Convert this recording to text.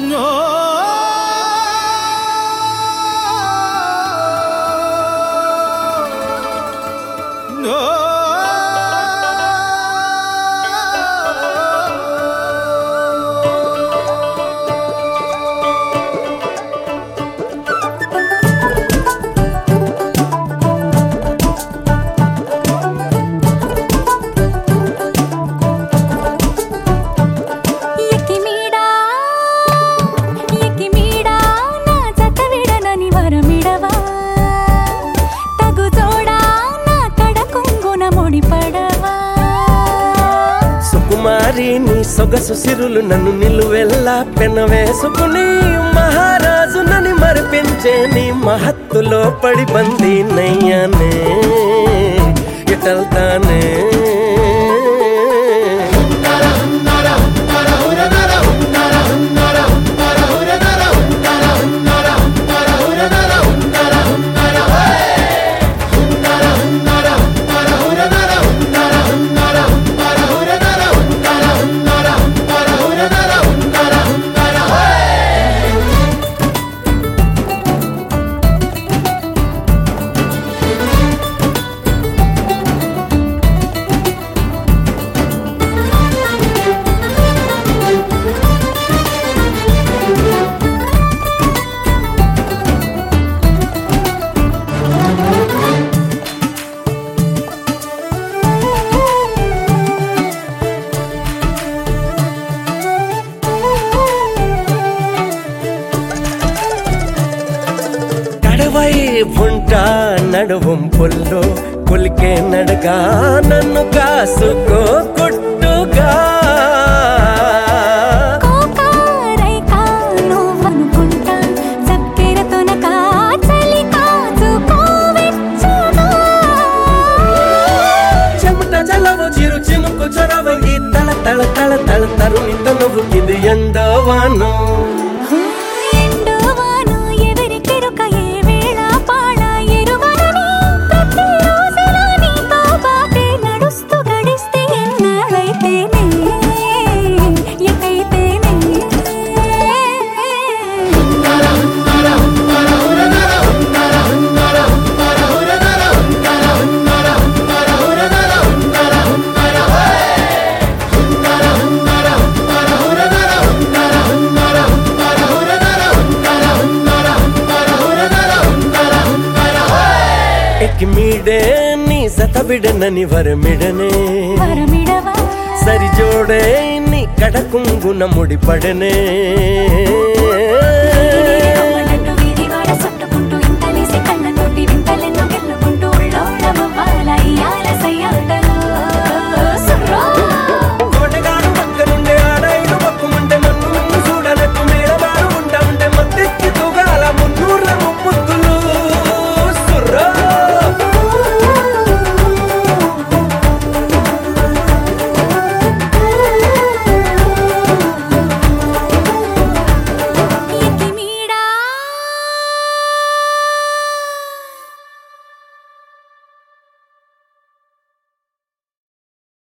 ఎక్కిమీడా ఎక్కిమీడా నా జత విడనని వరమిడవా తగు తోడా నా కడ కొంగున ముడిపడవా సుకుమారి నీ సొగసు సిరులు నన్ను నిలువెల్లా పెనవేసుకుని మహారాజు నని మరిపించే నీ మహత్తులో పడి బంది నయ్యానే ఇటల్తానే కడవై ఉంటా నడువం పొల్లో కొలికే నడగా నన్ను కాసుకో కొట్టుగా కోకారైకా నువ్వనుకుంటా చక్కెర తొనక చలి కాచుకోవెచ్చగా చెమట జలవు చిరు చినుకు చొరవ ఈ తల తల తల తల తరుణి తనువు ఇది ఎండవాను ఎండువాను ఎవరికెరుక ఏ వేళ పాడ ఎరువనని ప్రతిరోజులా నీతో బాటే నడుస్తూ గడిస్తే ఎన్నాళ్ళైతేనే ఎటైతేనే ఎక్కి మీడే నీ సత బిడనని వరమిడనే వరమిడవా సరి జోడే నీ కడకుంగున ముడిపడనే